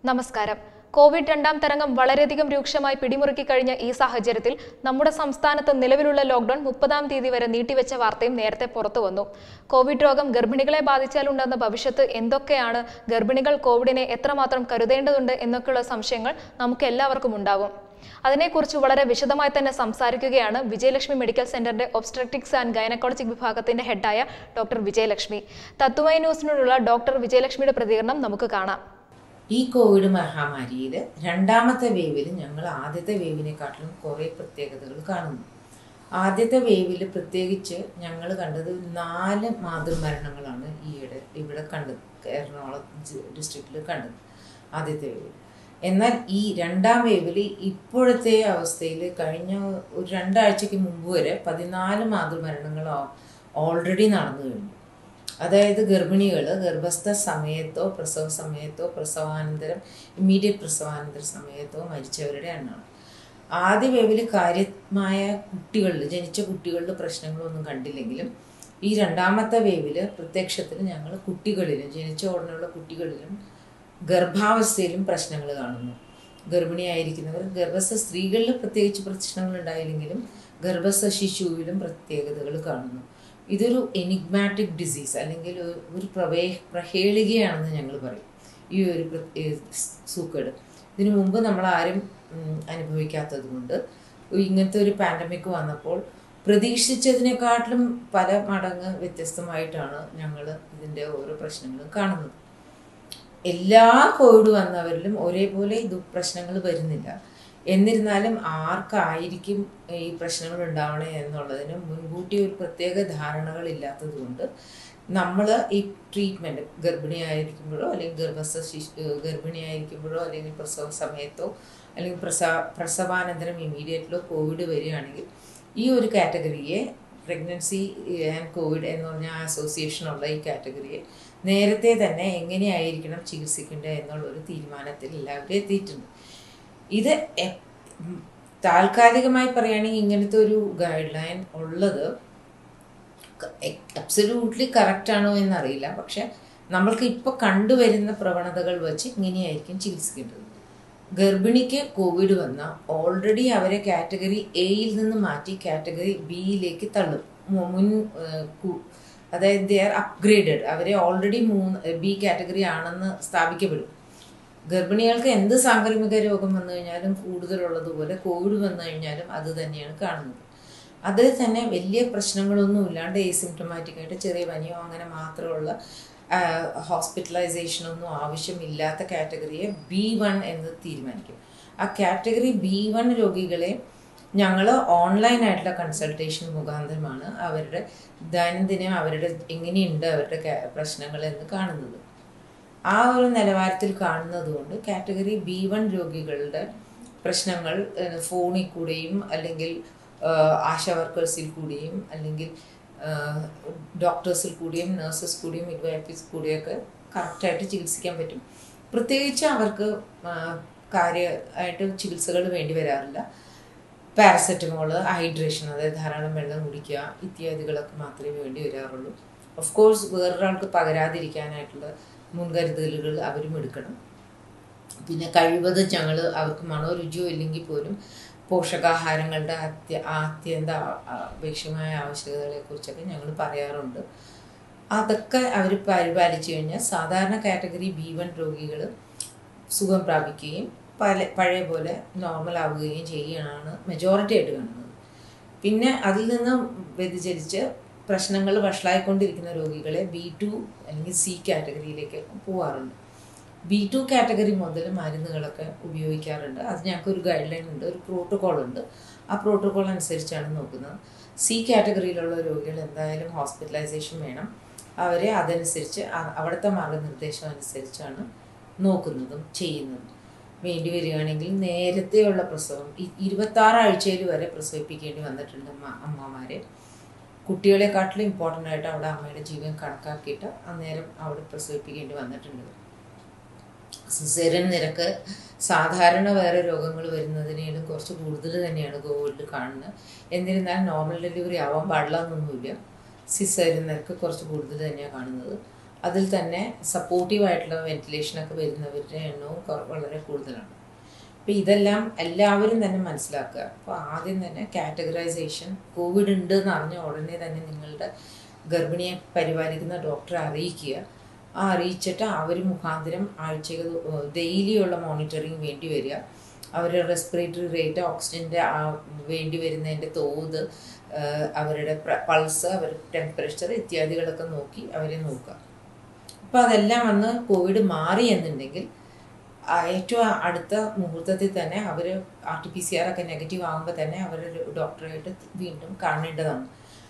നമസ്കാരം കോവിഡ് രണ്ടാം തരംഗം വളരെയധികം രൂക്ഷമായി പിടിമുറുക്കി കഴിഞ്ഞ ഈ സാഹചര്യത്തിൽ നമ്മുടെ സംസ്ഥാനത്ത് നിലവിലുള്ള ലോക്ഡൌൺ മുപ്പതാം തീയതി വരെ നീട്ടിവെച്ച വാർത്തയും നേരത്തെ പുറത്തു വന്നു കോവിഡ് രോഗം ഗർഭിണികളെ ബാധിച്ചാലുണ്ടെന്ന ഭവിഷ്യത്ത് എന്തൊക്കെയാണ് ഗർഭിണികൾ കോവിഡിനെ എത്രമാത്രം കരുതേണ്ടതുണ്ട് എന്നൊക്കെയുള്ള സംശയങ്ങൾ നമുക്ക് എല്ലാവർക്കും ഉണ്ടാവും അതിനെക്കുറിച്ച് വളരെ വിശദമായി തന്നെ സംസാരിക്കുകയാണ് വിജയലക്ഷ്മി മെഡിക്കൽ സെന്ററിന്റെ ഒബ്സ്ട്രക്റ്റിക്സ് ആൻഡ് ഗൈനക്കോളജിക് വിഭാഗത്തിന്റെ ഹെഡായ ഡോക്ടർ വിജയലക്ഷ്മി തത്വമൈ ന്യൂസിനോടുള്ള ഡോക്ടർ വിജയലക്ഷ്മിയുടെ പ്രതികരണം നമുക്ക് കാണാം ഈ കോവിഡ് മഹാമാരിയിൽ രണ്ടാമത്തെ വേവിൽ ഞങ്ങൾ ആദ്യത്തെ വേവിനെക്കാട്ടിലും കുറേ പ്രത്യേകതകൾ കാണുന്നു ആദ്യത്തെ വേവിൽ പ്രത്യേകിച്ച് ഞങ്ങൾ കണ്ടത് നാല് മാതൃമരണങ്ങളാണ് ഈയിടെ ഇവിടെ കണ്ടത് എറണാകുളം ഡിസ്ട്രിക്റ്റിൽ കണ്ടത് ആദ്യത്തെ വേവിൽ എന്നാൽ ഈ രണ്ടാം വേവിൽ ഇപ്പോഴത്തെ അവസ്ഥയിൽ കഴിഞ്ഞ ഒരു രണ്ടാഴ്ചയ്ക്ക് മുമ്പ് വരെ പതിനാല് മാതൃമരണങ്ങൾ ഓൾറെഡി നടന്നു കഴിഞ്ഞു അതായത് ഗർഭിണികൾ ഗർഭസ്ഥ സമയത്തോ പ്രസവ സമയത്തോ പ്രസവാനന്തരം ഇമ്മീഡിയറ്റ് പ്രസവാനന്തര സമയത്തോ മരിച്ചവരുടെ എണ്ണമാണ് ആദ്യ വേവിൽ കാര്യമായ കുട്ടികളിൽ ജനിച്ച കുട്ടികളിൽ പ്രശ്നങ്ങളൊന്നും കണ്ടില്ലെങ്കിലും ഈ രണ്ടാമത്തെ വേവിൽ പ്രത്യക്ഷത്തിൽ ഞങ്ങൾ കുട്ടികളിലും ജനിച്ച ഉടനെയുള്ള കുട്ടികളിലും ഗർഭാവസ്ഥയിലും പ്രശ്നങ്ങൾ കാണുന്നു ഗർഭിണിയായിരിക്കുന്നവർ ഗർഭസ്ഥ സ്ത്രീകളിൽ പ്രത്യേകിച്ച് പ്രശ്നങ്ങൾ ഉണ്ടായില്ലെങ്കിലും ഗർഭസ്ഥ ശിശുവിലും പ്രത്യേകതകൾ കാണുന്നു ഇതൊരു എനിഗ്മാറ്റിക് ഡിസീസ് അല്ലെങ്കിൽ ഒരു- ഒരു പ്രവേ പ്രഹേളികയാണെന്ന് ഞങ്ങൾ പറയും ഈ ഒരു പ്ര- സൂക്കേട് ഇതിനു മുമ്പ് നമ്മൾ ആരും ഉം, അനുഭവിക്കാത്തത് കൊണ്ട് ഇങ്ങനത്തെ ഒരു പാൻഡമിക് വന്നപ്പോൾ പ്രതീക്ഷിച്ചതിനെക്കാട്ടിലും പല മടങ്ങ് വ്യത്യസ്തമായിട്ടാണ് ഞങ്ങൾ ഇതിൻ്റെ ഓരോ പ്രശ്നങ്ങളും കാണുന്നത് എല്ലാ കോവിഡ് വന്നവരിലും ഒരേപോലെ ഇത് പ്രശ്നങ്ങൾ വരുന്നില്ല എന്നിരുന്നാലും ആർക്കായിരിക്കും ഈ പ്രശ്നങ്ങൾ ഉണ്ടാവണേ എന്നുള്ളതിന് മുൻകൂട്ടി ഒരു പ്രത്യേക ധാരണകൾ ഇല്ലാത്തത് കൊണ്ട് നമ്മൾ ഈ ട്രീറ്റ്മെൻറ്റ് ഗർഭിണിയായിരിക്കുമ്പോഴോ അല്ലെങ്കിൽ ഗർഭസ്ഥ ശിശു ഗർഭിണിയായിരിക്കുമ്പോഴോ അല്ലെങ്കിൽ പ്രസവ സമയത്തോ അല്ലെങ്കിൽ പ്രസവ പ്രസവാനന്തരം ഇമ്മീഡിയറ്റിലോ കോവിഡ് വരികയാണെങ്കിൽ ഈ ഒരു കാറ്റഗറിയെ പ്രഗ്നൻസി ആൻഡ് കോവിഡ് എന്ന് പറഞ്ഞ അസോസിയേഷനുള്ള ഈ കാറ്റഗറിയെ നേരത്തെ തന്നെ എങ്ങനെയായിരിക്കണം ചികിത്സിക്കേണ്ടത് എന്നുള്ള ഒരു തീരുമാനത്തിൽ എല്ലാവരും എത്തിയിട്ടുണ്ട് ഇത് എ- ഉം താൽക്കാലികമായി പറയുകയാണെങ്കിൽ ഇങ്ങനത്തെ ഒരു ഗൈഡ് ലൈൻ ഉള്ളത് അബ്സല്യൂട്ട്ലി കറക്റ്റ് ആണോ എന്നറിയില്ല പക്ഷെ നമ്മൾക്ക് ഇപ്പോൾ കണ്ടുവരുന്ന പ്രവണതകൾ വെച്ച് ഇങ്ങനെയായിരിക്കും ചികിത്സിക്കേണ്ടത് ഗർഭിണിക്ക് കോവിഡ് വന്ന ഓൾറെഡി അവരെ കാറ്റഗറി എയിൽ നിന്ന് മാറ്റി കാറ്റഗറി ബിയിലേക്ക് തള്ളും മു- മുൻ ഏഹ്, കു- അതായത് ദേ ആർ അപ്ഗ്രേഡഡ് അവരെ ഓൾറെഡി മൂന്ന് ബി കാറ്റഗറി ആണെന്ന് സ്ഥാപിക്കപ്പെടും ഗർഭിണികൾക്ക് എന്ത് സാംക്രമിക രോഗം വന്നു കഴിഞ്ഞാലും കൂടുതലുള്ളതുപോലെ കോവിഡ് വന്നു കഴിഞ്ഞാലും അത് തന്നെയാണ് കാണുന്നത് അതിൽ തന്നെ വലിയ പ്രശ്നങ്ങളൊന്നും ഇല്ലാണ്ട് എസിംറ്റമാറ്റിക് ആയിട്ട് ചെറിയ പനിയോ അങ്ങനെ മാത്രമുള്ള ഹോസ്പിറ്റലൈസേഷനൊന്നും ആവശ്യമില്ലാത്ത കാറ്റഗറിയെ ബി വൺ എന്ന് തീരുമാനിക്കും ആ കാറ്റഗറി ബി വൺ രോഗികളെ ഞങ്ങൾ ഓൺലൈനായിട്ടുള്ള കൺസൾട്ടേഷൻ മുഖാന്തരമാണ് അവരുടെ ദൈനംദിനം അവരുടെ എങ്ങനെയുണ്ട് അവരുടെ ca- പ്രശ്നങ്ങൾ എന്ന് കാണുന്നത് ആ ഒരു നിലവാരത്തിൽ കാണുന്നത് കൊണ്ട് കാറ്റഗറി ബി വൺ രോഗികളുടെ പ്രശ്നങ്ങൾ ഏഹ്, ഫോണിൽ കൂടെയും അല്ലെങ്കിൽ ഏഹ്, ആശാ വർക്കേഴ്സിൽ കൂടിയും അല്ലെങ്കിൽ ഡോക്ടേഴ്സിൽ കൂടിയും നഴ്സസ് കൂടിയും മിഡ്വൈഫിസ് കൂടിയൊക്കെ കറക്റ്റായിട്ട് ചികിത്സിക്കാൻ പറ്റും പ്രത്യേകിച്ച് അവർക്ക് ആ, കാര്യമായിട്ട് ചികിത്സകൾ വേണ്ടി വരാറില്ല പാരസെറ്റമോൾ ഹൈഡ്രേഷൻ അതായത് ധാരാളം വെള്ളം കുടിക്കുക ഇത്യാദികളൊക്കെ മാത്രമേ വേണ്ടി വരാറുള്ളൂ ഓഫ് കോഴ്സ് വേറൊരാൾക്ക് പകരാതിരിക്കാനായിട്ടുള്ള മുൻകരുതലുകൾ അവരും എടുക്കണം പിന്നെ കഴിവതും ഞങ്ങൾ അവർക്ക് മനോരുചിയോ ഇല്ലെങ്കിൽ പോലും പോഷകാഹാരങ്ങളുടെ അത്യ അത്യന്ത ആ- അപേക്ഷമായ ആവശ്യകതകളെക്കുറിച്ചൊക്കെ ഞങ്ങൾ പറയാറുണ്ട് അതൊക്കെ അവർ പരിപാലിച്ചു കഴിഞ്ഞാൽ സാധാരണ കാറ്റഗറി ബി വൺ രോഗികൾ സുഖം പ്രാപിക്കുകയും പല പഴയ പോലെ നോർമൽ ആവുകയും ചെയ്യുകയാണ് മെജോറിറ്റി ആയിട്ട് കാണുന്നത് പിന്നെ അതിൽ നിന്ന് വ്യതിചലിച്ച് പ്രശ്നങ്ങൾ വഷളായിക്കൊണ്ടിരിക്കുന്ന രോഗികളെ ബി ടു അല്ലെങ്കിൽ സി കാറ്റഗറിയിലേക്ക് പോവാറുണ്ട് ബി ടു കാറ്റഗറി മുതൽ മരുന്നുകളൊക്കെ ഉപയോഗിക്കാറുണ്ട് അത് ഞങ്ങൾക്ക് ഒരു ഗൈഡ് ലൈൻ ഉണ്ട് ഒരു പ്രോട്ടോകോൾ ഉണ്ട് ആ പ്രോട്ടോകോൾ അനുസരിച്ചാണ് നോക്കുന്നത് സി കാറ്റഗറിയിലുള്ള രോഗികൾ എന്തായാലും ഹോസ്പിറ്റലൈസേഷൻ വേണം അവരെ അതനുസരിച്ച് അ- അവിടുത്തെ മാർഗനിർദ്ദേശം അനുസരിച്ചാണ് നോക്കുന്നതും ചെയ്യുന്നതും വേണ്ടി വരികയാണെങ്കിൽ നേരത്തെയുള്ള പ്രസവം ഇ- ഇരുപത്താറ് ആഴ്ചയിൽ വരെ പ്രസവിപ്പിക്കേണ്ടി വന്നിട്ടുണ്ട് അമ്മ അമ്മമാരെ കുട്ടികളെക്കാട്ടിലും ഇമ്പോർട്ടൻ്റ് ആയിട്ട് അവിടെ അമ്മയുടെ ജീവൻ കണക്കാക്കിയിട്ട് അന്നേരം അവിടെ പ്രസവിപ്പിക്കേണ്ടി വന്നിട്ടുണ്ട് സിസേറിയൻ നിരക്ക് സാധാരണ വേറെ രോഗങ്ങൾ വരുന്നതിനേലും കുറച്ച് കൂടുതൽ തന്നെയാണ് കോവിഡിൽ കാണുന്നത് എന്നിരുന്നാൽ നോർമൽ ഡെലിവറി ആവാൻ പാടില്ല എന്നൊന്നുമില്ല സിസേറിയൻ നിരക്ക് കുറച്ച് കൂടുതൽ തന്നെയാണ് കാണുന്നത് അതിൽ തന്നെ സപ്പോർട്ടീവ് ആയിട്ടുള്ള വെന്റിലേഷനൊക്കെ വരുന്നവരുടെ എണ്ണവും കൊ- വളരെ കൂടുതലാണ് അപ്പോൾ ഇതെല്ലാം എല്ലാവരും തന്നെ മനസ്സിലാക്കുക അപ്പോൾ ആദ്യം തന്നെ കാറ്റഗറൈസേഷൻ കോവിഡ് ഉണ്ട് എന്ന് അറിഞ്ഞ ഉടനെ തന്നെ നിങ്ങളുടെ ഗർഭിണിയെ പരിപാലിക്കുന്ന ഡോക്ടറെ അറിയിക്കുക ആ അറിയിച്ചിട്ട് അവർ മുഖാന്തരം ആഴ്ചകൾ ഡെയിലിയുള്ള മോണിറ്ററിങ് വേണ്ടി വരിക അവരുടെ റെസ്പിറേറ്ററി റേറ്റ് ഓക്സിജൻ്റെ ആ വേണ്ടി വരുന്നതിൻ്റെ തോത് ആ, അവരുടെ പൾസ് അവരുടെ ടെമ്പറേച്ചർ ഇത്യാദികളൊക്കെ നോക്കി അവരെ നോക്കുക അപ്പോൾ അതെല്ലാം വന്ന് കോവിഡ് മാറി എന്നുണ്ടെങ്കിൽ ആ ഏറ്റവും അടുത്ത മുഹൂർത്തത്തിൽ തന്നെ അവർ R T P C R ഒക്കെ നെഗറ്റീവ് ആകുമ്പോൾ തന്നെ അവരുടെ ഡോക്ടറായിട്ട് വീണ്ടും കാണേണ്ടതാണ്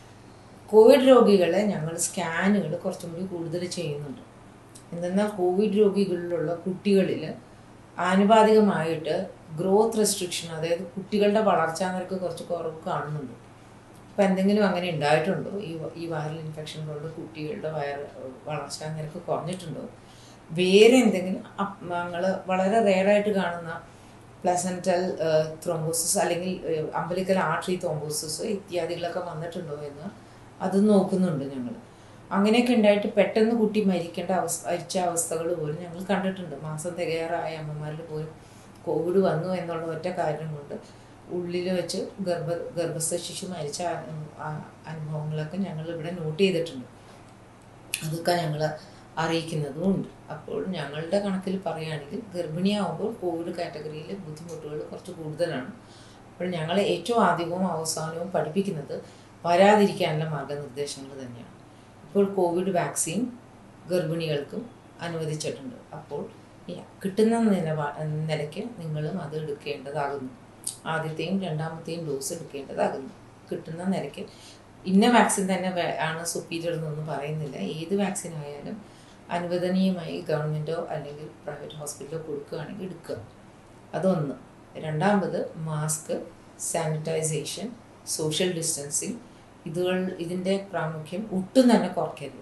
കോവിഡ് രോഗികളെ ഞങ്ങൾ സ്കാനുകൾ കുറച്ചും കൂടി കൂടുതൽ ചെയ്യുന്നുണ്ട് എന്തെന്നാൽ കോവിഡ് രോഗികളിലുള്ള കുട്ടികളിൽ ആനുപാതികമായിട്ട് ഗ്രോത്ത് റെസ്ട്രിക്ഷൻ അതായത് കുട്ടികളുടെ വളർച്ചാ നിരക്ക് കുറച്ച് കുറവ് കാണുന്നുണ്ട് അപ്പം എന്തെങ്കിലും അങ്ങനെ ഉണ്ടായിട്ടുണ്ടോ ഈ ഈ വൈറൽ ഇൻഫെക്ഷൻ കൊണ്ട് കുട്ടികളുടെ വയർ വളർച്ചാ നിരക്ക് കുറഞ്ഞിട്ടുണ്ടോ വേറെ എന്തെങ്കിലും ഞങ്ങൾ വളരെ റെയറായിട്ട് കാണുന്ന പ്ലസൻറ്റൽ ത്രോംബോസിസ് അല്ലെങ്കിൽ അമ്പലിക്കൽ ആർട്ടറി ത്രോംബോസിസ് ഇത്യാദികളൊക്കെ വന്നിട്ടുണ്ടോ എന്ന് അത് നോക്കുന്നുണ്ട് ഞങ്ങൾ അങ്ങനെയൊക്കെ ഉണ്ടായിട്ട് പെട്ടെന്ന് കുട്ടി മരിക്കേണ്ട അവസ്ഥ മരിച്ച അവസ്ഥകൾ പോലും ഞങ്ങൾ കണ്ടിട്ടുണ്ട് മാസം തികയാറായ അമ്മമാരിൽ പോലും കോവിഡ് വന്നു എന്നുള്ള ഒറ്റ കാരണം കൊണ്ട് ഉള്ളിൽ വെച്ച് ഗർഭ ഗർഭസ്ഥ ശിശു മരിച്ച ആ- ആ അനുഭവങ്ങളൊക്കെ ഞങ്ങൾ ഇവിടെ നോട്ട് ചെയ്തിട്ടുണ്ട് അതൊക്കെ ഞങ്ങൾ അറിയിക്കുന്നതും ഉണ്ട് അപ്പോൾ ഞങ്ങളുടെ കണക്കിൽ പറയുകയാണെങ്കിൽ ഗർഭിണിയാവുമ്പോൾ കോവിഡ് കാറ്റഗറിയിൽ ബുദ്ധിമുട്ടുകൾ കുറച്ച് കൂടുതലാണ് അപ്പോൾ ഞങ്ങൾ ഏറ്റവും ആദ്യവും അവസാനവും പഠിപ്പിക്കുന്നത് വരാതിരിക്കാനുള്ള മാർഗനിർദ്ദേശങ്ങൾ തന്നെയാണ് ഇപ്പോൾ കോവിഡ് വാക്സിൻ ഗർഭിണികൾക്കും അനുവദിച്ചിട്ടുണ്ട് അപ്പോൾ ഈ കിട്ടുന്ന നിലവാ നിലയ്ക്ക് നിങ്ങളും അത് എടുക്കേണ്ടതാകുന്നു ആദ്യത്തെയും രണ്ടാമത്തെയും ഡോസ് എടുക്കേണ്ടതാകുന്നു കിട്ടുന്ന നിലയ്ക്ക് ഇന്ന വാക്സിൻ തന്നെ വേ- ആണ് സുപ്പീരിയർ എന്നൊന്നും പറയുന്നില്ല ഏത് വാക്സിൻ ആയാലും അനുവദനീയമായി ഗവൺമെൻറ്റോ അല്ലെങ്കിൽ പ്രൈവറ്റ് ഹോസ്പിറ്റലോ കൊടുക്കുകയാണെങ്കിൽ എടുക്കുക അതൊന്ന് രണ്ടാമത് മാസ്ക് സാനിറ്റൈസേഷൻ സോഷ്യൽ ഡിസ്റ്റൻസിങ് ഇതുകൾ ഇതിൻ്റെ പ്രാമുഖ്യം ഒട്ടും തന്നെ കുറയ്ക്കരുത്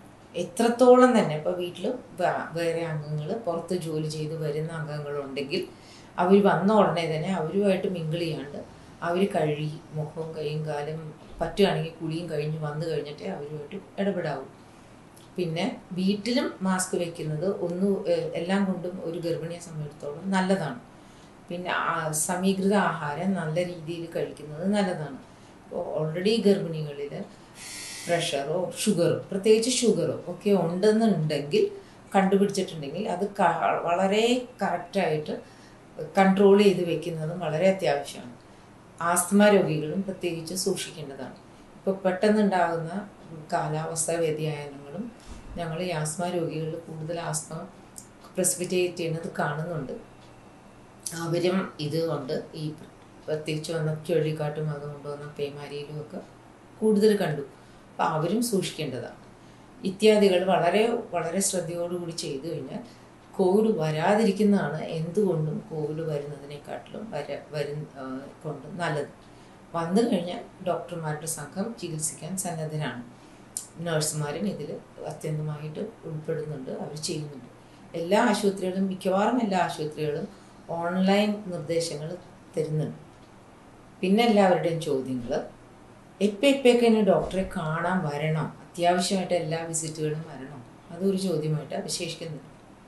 എത്രത്തോളം തന്നെ ഇപ്പോൾ വീട്ടിൽ വേറെ അംഗങ്ങൾ പുറത്ത് ജോലി ചെയ്ത് വരുന്ന അംഗങ്ങളുണ്ടെങ്കിൽ അവർ വന്ന ഉടനെ തന്നെ അവരുമായിട്ട് മിങ്കിൾ ചെയ്യാണ്ട് അവർ കഴുകി മുഖവും കൈയും കാലും പറ്റുകയാണെങ്കിൽ കുളിയും കഴിഞ്ഞ് വന്നു കഴിഞ്ഞിട്ടേ അവരുമായിട്ട് ഇടപെടാവൂ പിന്നെ വീട്ടിലും മാസ്ക് വെക്കുന്നത് ഒന്ന് ഏഹ്, എല്ലാം കൊണ്ടും ഒരു ഗർഭിണിയെ സംബന്ധിച്ചിടത്തോളം നല്ലതാണ് പിന്നെ ആ- സമീകൃത ആഹാരം നല്ല രീതിയിൽ കഴിക്കുന്നത് നല്ലതാണ് ഇപ്പോൾ ഓൾറെഡി ഗർഭിണികളിൽ പ്രഷറോ ഷുഗറോ പ്രത്യേകിച്ച് ഷുഗറോ ഒക്കെ ഉണ്ടെന്നുണ്ടെങ്കിൽ കണ്ടുപിടിച്ചിട്ടുണ്ടെങ്കിൽ അത് ക- വളരെ കറക്റ്റായിട്ട് കൺട്രോൾ ചെയ്ത് വെക്കുന്നതും വളരെ അത്യാവശ്യമാണ് ആസ്തമ രോഗികളും പ്രത്യേകിച്ച് സൂക്ഷിക്കേണ്ടതാണ് ഇപ്പോൾ പെട്ടെന്നുണ്ടാകുന്ന കാലാവസ്ഥാ വ്യതിയാനങ്ങളും ഞങ്ങൾ ഈ ആസ്മ രോഗികളിൽ കൂടുതൽ ആസ്മ പ്രസിപ്പിറ്റേറ്റ് ചെയ്യുന്നത് കാണുന്നുണ്ട് അവരും ഇതുകൊണ്ട് ഈ പ്രത്യേകിച്ച് വന്ന ചുഴലിക്കാട്ടും അത് കൊണ്ടുവന്ന പേമാരിയിലും ഒക്കെ കൂടുതൽ കണ്ടു അപ്പം അവരും സൂക്ഷിക്കേണ്ടതാണ് ഇത്യാദികൾ വളരെ വളരെ ശ്രദ്ധയോടുകൂടി ചെയ്തു കഴിഞ്ഞാൽ കോവിഡ് വരാതിരിക്കുന്നതാണ് എന്തുകൊണ്ടും കോവിഡ് വരുന്നതിനെക്കാട്ടിലും വര വരു ആ, കൊണ്ട് നല്ലത് വന്നു കഴിഞ്ഞാൽ ഡോക്ടർമാരുടെ സംഘം ചികിത്സിക്കാൻ സന്നദ്ധരാണ് നഴ്സുമാരും ഇതിൽ അത്യന്തമായിട്ട് ഉൾപ്പെടുന്നുണ്ട് അവർ ചെയ്യുന്നുണ്ട് എല്ലാ ആശുപത്രികളും മിക്കവാറും എല്ലാ ആശുപത്രികളും ഓൺലൈൻ നിർദ്ദേശങ്ങൾ തരുന്നുണ്ട് പിന്നെ എല്ലാവരുടെയും ചോദ്യങ്ങൾ എപ്പോൾ എപ്പോഴൊക്കെ ഇനി ഡോക്ടറെ കാണാൻ വരണം അത്യാവശ്യമായിട്ട് എല്ലാ വിസിറ്റുകളും വരണം അതൊരു ചോദ്യമായിട്ട് അവശേഷിക്കുന്നുണ്ട്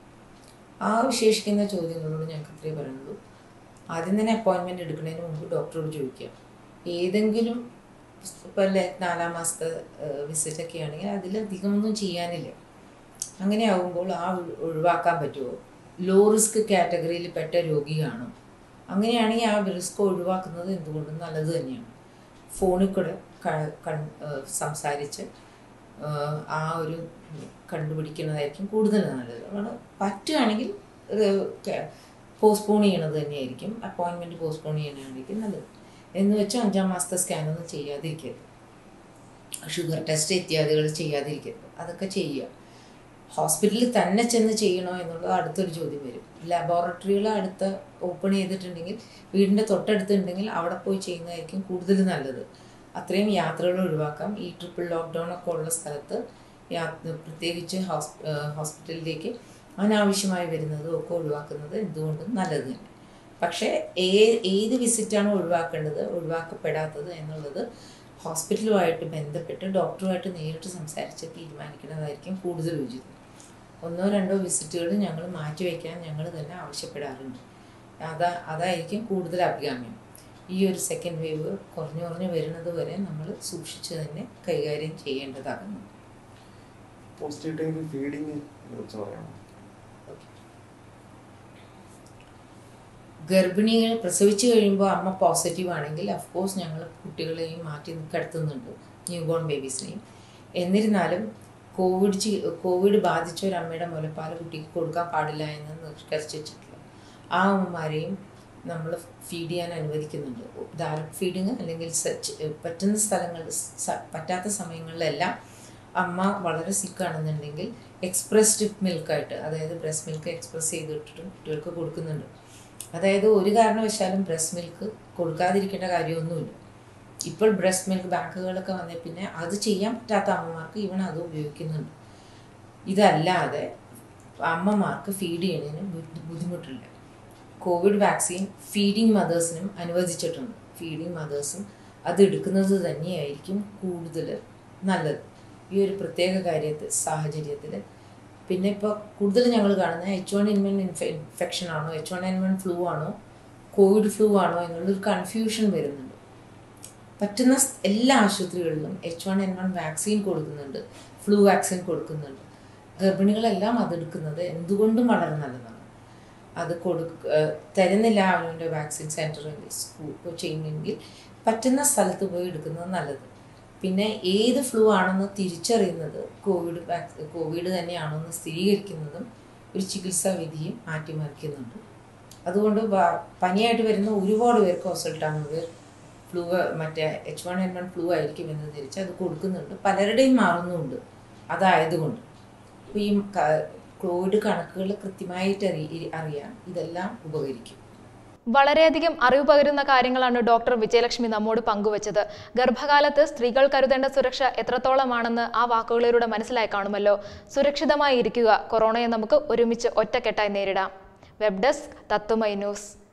ആ അവശേഷിക്കുന്ന ചോദ്യങ്ങളോട് ഞങ്ങൾക്ക് ഇത്രേ പറയുന്നുള്ളൂ ആദ്യം തന്നെ അപ്പോയിൻമെൻ്റ് എടുക്കുന്നതിന് മുമ്പ് ഡോക്ടറോട് ചോദിക്കുക ഏതെങ്കിലും ഇപ്പോൾ അല്ലേ നാലാം മാസത്തെ വിസിറ്റൊക്കെ ആണെങ്കിൽ അതിലധികമൊന്നും ചെയ്യാനില്ല അങ്ങനെ ആകുമ്പോൾ ആ ഒഴി- ഒഴിവാക്കാൻ പറ്റുമോ ലോ റിസ്ക് കാറ്റഗറിയിൽ പെട്ട രോഗിയാണോ അങ്ങനെയാണെങ്കിൽ ആ റിസ്ക് ഒഴിവാക്കുന്നത് എന്തുകൊണ്ടും നല്ലത് തന്നെയാണ് ഫോണിൽ കൂടെ ക- കൺ- ഏഹ് സംസാരിച്ച് ഏഹ് ആ ഒരു കണ്ടുപിടിക്കുന്നതായിരിക്കും കൂടുതൽ നല്ലത് അതുകൊണ്ട് പറ്റുകയാണെങ്കിൽ പോസ്റ്റ്പോൺ ചെയ്യണത് തന്നെയായിരിക്കും അപ്പോയിൻമെൻറ്റ് പോസ്റ്റ്പോൺ ചെയ്യാനായിരിക്കും നല്ലത് എന്ന് വെച്ചാൽ അഞ്ചാം മാസത്തെ സ്കാനൊന്നും ചെയ്യാതിരിക്കരുത് ഷുഗർ ടെസ്റ്റ് ഇത്യാദികൾ ചെയ്യാതിരിക്കരുത് അതൊക്കെ ചെയ്യുക ഹോസ്പിറ്റലിൽ തന്നെ ചെന്ന് ചെയ്യണോ എന്നുള്ളത് അടുത്തൊരു ചോദ്യം വരും ലബോറട്ടറികൾ അടുത്ത് ഓപ്പൺ ചെയ്തിട്ടുണ്ടെങ്കിൽ വീടിൻ്റെ തൊട്ടടുത്തുണ്ടെങ്കിൽ അവിടെ പോയി ചെയ്യുന്നതായിരിക്കും കൂടുതൽ നല്ലത് അത്രയും യാത്രകൾ ഒഴിവാക്കാം ഈ ട്രിപ്പിൾ ലോക്ക്ഡൗൺ ഒക്കെ ഉള്ള സ്ഥലത്ത് യാത്ര പ്രത്യേകിച്ച് ഹോസ് ഹോസ്പിറ്റലിലേക്ക് അനാവശ്യമായി വരുന്നതും ഒക്കെ ഒഴിവാക്കുന്നത് എന്തുകൊണ്ടും നല്ലത് തന്നെ പക്ഷേ ഏ ഏത് വിസിറ്റാണ് ഒഴിവാക്കേണ്ടത് ഒഴിവാക്കപ്പെടാത്തത് എന്നുള്ളത് ഹോസ്പിറ്റലുമായിട്ട് ബന്ധപ്പെട്ട് ഡോക്ടറുമായിട്ട് നേരിട്ട് സംസാരിച്ച് തീരുമാനിക്കുന്നതായിരിക്കും കൂടുതൽ ഉചിതം ഒന്നോ രണ്ടോ വിസിറ്റുകൾ ഞങ്ങൾ മാറ്റിവെക്കാൻ ഞങ്ങൾ തന്നെ ആവശ്യപ്പെടാറുണ്ട് അതാ അതായിരിക്കും കൂടുതൽ അഭികാമ്യം ഈ ഒരു സെക്കൻഡ് വേവ് കുറഞ്ഞു കുറഞ്ഞു വരുന്നത് വരെ നമ്മൾ സൂക്ഷിച്ച് തന്നെ കൈകാര്യം ചെയ്യേണ്ടതാകുന്നു പോസിറ്റീവ് ടൈമിൽ ഫീഡിങ്ങിനെ കുറിച്ച് പറയാമോ ഗർഭിണികൾ പ്രസവിച്ചു കഴിയുമ്പോൾ അമ്മ പോസിറ്റീവ് ആണെങ്കിൽ അഫ്കോഴ്സ് ഞങ്ങൾ കുട്ടികളെയും മാറ്റി കിടത്തുന്നുണ്ട് ന്യൂ ബോൺ ബേബീസിനെയും എന്നിരുന്നാലും കോവിഡ് ചി- കോവിഡ് ബാധിച്ച ഒരു അമ്മയുടെ മുലപ്പാൽ കുട്ടിക്ക് കൊടുക്കാൻ പാടില്ല എന്ന് നിഷ്കർഷിച്ചിട്ടില്ല ആ അമ്മമാരെയും നമ്മൾ ഫീഡ് ചെയ്യാൻ അനുവദിക്കുന്നുണ്ട് ഡയറക്റ്റ് ഫീഡിങ് അല്ലെങ്കിൽ സച്ച് പറ്റുന്ന സ്ഥലങ്ങളിൽ സ- പറ്റാത്ത സമയങ്ങളിലെല്ലാം അമ്മ വളരെ സിക്കാണെന്നുണ്ടെങ്കിൽ എക്സ്പ്രസ്ഡ് മിൽക്കായിട്ട് അതായത് ബ്രസ്റ്റ് മിൽക്ക് എക്സ്പ്രസ് ചെയ്തിട്ടിട്ട് കുട്ടികൾക്ക് കൊടുക്കുന്നുണ്ട് അതായത് ഒരു കാരണവശാലും ബ്രസ്റ്റ് മിൽക്ക് കൊടുക്കാതിരിക്കേണ്ട കാര്യമൊന്നുമില്ല ഇപ്പോൾ ബ്രസ്റ്റ് മിൽക്ക് ബാങ്കുകളൊക്കെ വന്നേ പിന്നെ അത് ചെയ്യാൻ പറ്റാത്ത അമ്മമാർക്ക് ഇവൺ അത് ഉപയോഗിക്കുന്നുണ്ട് ഇതല്ലാതെ അമ്മമാർക്ക് ഫീഡ് ചെയ്യുന്നതിന് ബുദ്ധി- ബുദ്ധിമുട്ടില്ല കോവിഡ് വാക്സിൻ ഫീഡിങ് മദേഴ്സിനും അനുവദിച്ചിട്ടുണ്ട് ഫീഡിങ് മദേഴ്സും അത് എടുക്കുന്നത് തന്നെയായിരിക്കും കൂടുതൽ നല്ലത് ഈ ഒരു പ്രത്യേക കാര്യത്തിൽ സാഹചര്യത്തിൽ പിന്നെ ഇപ്പോൾ കൂടുതൽ ഞങ്ങൾ കാണുന്നത് H one N one infection ആണോ H one N one flu ആണോ കോവിഡ് ഫ്ലൂ ആണോ എന്നുള്ളൊരു കൺഫ്യൂഷൻ വരുന്നുണ്ട് പറ്റുന്ന സ് എല്ലാ ആശുപത്രികളിലും H one N one vaccine കൊടുക്കുന്നുണ്ട് ഫ്ലൂ വാക്സിൻ കൊടുക്കുന്നുണ്ട് ഗർഭിണികളെല്ലാം അതെടുക്കുന്നത് എന്തുകൊണ്ടും വളരെ നല്ലതാണ് അത് കൊടുക്ക ഏഹ് തരുന്നില്ല അവൻ്റെ വാക്സിൻ സെൻറ്ററിൽ സ്കൂൾ ചെയ്യുന്നെങ്കിൽ പറ്റുന്ന സ്ഥലത്ത് പോയി എടുക്കുന്നത് നല്ലത് പിന്നെ ഏത് ഫ്ലൂ ആണെന്ന് തിരിച്ചറിയുന്നത് കോവിഡ് വാക്സ് കോവിഡ് തന്നെയാണോ എന്ന് സ്ഥിരീകരിക്കുന്നതും ഒരു ചികിത്സാ വിധിയും മാറ്റിമറിക്കുന്നുണ്ട് അതുകൊണ്ട് വ- പനിയായിട്ട് വരുന്ന ഒരുപാട് പേർക്ക് ഓസൽട്ടാമവർ ഫ്ലൂ മറ്റേ H one N one flu ആയിരിക്കും എന്ന് ധരിച്ച് അത് കൊടുക്കുന്നുണ്ട് പലരുടെയും മാറുന്നുമുണ്ട് അതായതുകൊണ്ട് അപ്പോൾ ഈ ക- കോവിഡ് കണക്കുകൾ കൃത്യമായിട്ട് അറിയ അറിയാൻ ഇതെല്ലാം ഉപകരിക്കും വളരെയധികം അറിവ് പകരുന്ന കാര്യങ്ങളാണ് ഡോക്ടർ വിജയലക്ഷ്മി നമ്മോട് പങ്കുവച്ചത് ഗർഭകാലത്ത് സ്ത്രീകൾ കരുതേണ്ട സുരക്ഷ എത്രത്തോളമാണെന്ന് ആ വാക്കുകളിലൂടെ മനസ്സിലായി കാണുമല്ലോ സുരക്ഷിതമായി ഇരിക്കുക കൊറോണയെ നമുക്ക് ഒരുമിച്ച് ഒറ്റക്കെട്ടായി നേരിടാം വെബ് ഡെസ്ക് തത്തുമൈ ന്യൂസ്